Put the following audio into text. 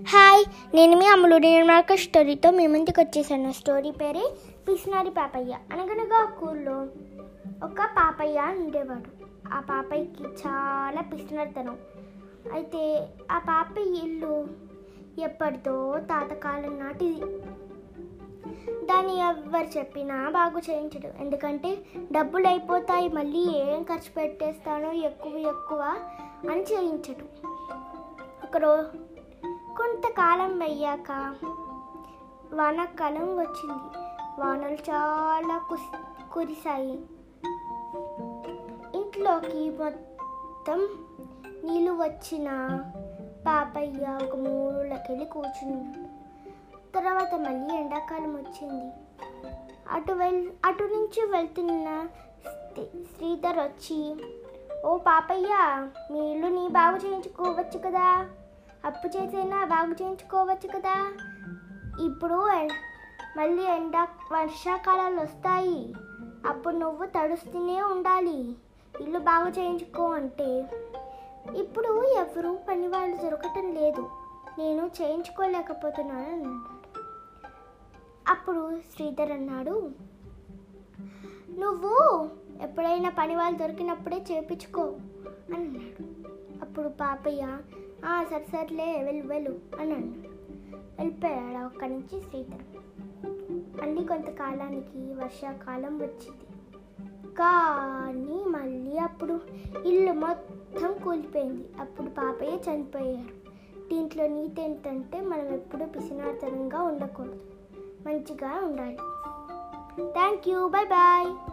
hi నేను మీ అమ్ములు నేను నాకు స్టోరీతో మీ ముందుకు వచ్చేసాను స్టోరీ పేరే పిసినారి పాపయ్య అనగనగా ఒక ఊళ్ళో ఒక పాపయ్య ఉండేవాడు ఆ పాపయ్యకి చాలా పిసినారితనం అయితే ఆ పాపయ్య ఇల్లు ఎప్పటిదో తాతకాలం నాటిది దాన్ని ఎవ్వరు చెప్పినా బాగు చేయించడు ఎందుకంటే డబ్బులు అయిపోతాయి మళ్ళీ ఏం ఖర్చు పెట్టేస్తానో ఎక్కువ ఎక్కువ అని చేయించడు ఒకరో కొంతకాలం అయ్యాక వానాకాలం వచ్చింది వానలు చాలా కుస్ కురిశాయి ఇంట్లోకి మొత్తం నీళ్ళు వచ్చిన పాపయ్య ఒక మూలకెళ్ళి కూర్చున్నాడు తర్వాత మళ్ళీ ఎండాకాలం వచ్చింది అటు వెల్ అటు నుంచి వెళ్తున్న శ్రీ- శ్రీధర్ వచ్చి ఓ పాపయ్య మీ ఇల్లు నీ బాగు చేయించుకోవచ్చు కదా అప్పు చేసైనా బాగు చేయించుకోవచ్చు కదా ఇప్పుడు ఎ- మళ్ళీ ఎండా వర్షాకాలాలు వస్తాయి అప్పుడు నువ్వు తడుస్తూనే ఉండాలి ఇల్లు బాగు చేయించుకో అంటే ఇప్పుడు ఎవరు పని వాళ్ళు దొరకటం లేదు నేను చేయించుకోలేకపోతున్నాను అన్నాడు అప్పుడు శ్రీధర్ అన్నాడు నువ్వు ఎప్పుడైనా పని వాళ్ళు దొరికినప్పుడే చేపించుకో అని అన్నాడు అప్పుడు పాపయ్య "ఆ, సరే సర్లే వెళ్ళు వెళ్ళు అని అన్నాడు వెళ్ళిపోయాడు అక్కడి నుంచి శ్రీధర్ మళ్ళీ కొంతకాలానికి వర్షాకాలం వచ్చింది కానీ మళ్ళీ అప్పుడు ఇల్లు మొత్తం కూలిపోయింది అప్పుడు పాపయ్య చనిపోయారు దీంట్లో నీతి ఏంటంటే మనం ఎప్పుడూ పిసినార్తనంగా ఉండకూడదు మంచిగా ఉండాలి థ్యాంక్ యూ బాయ్ బాయ్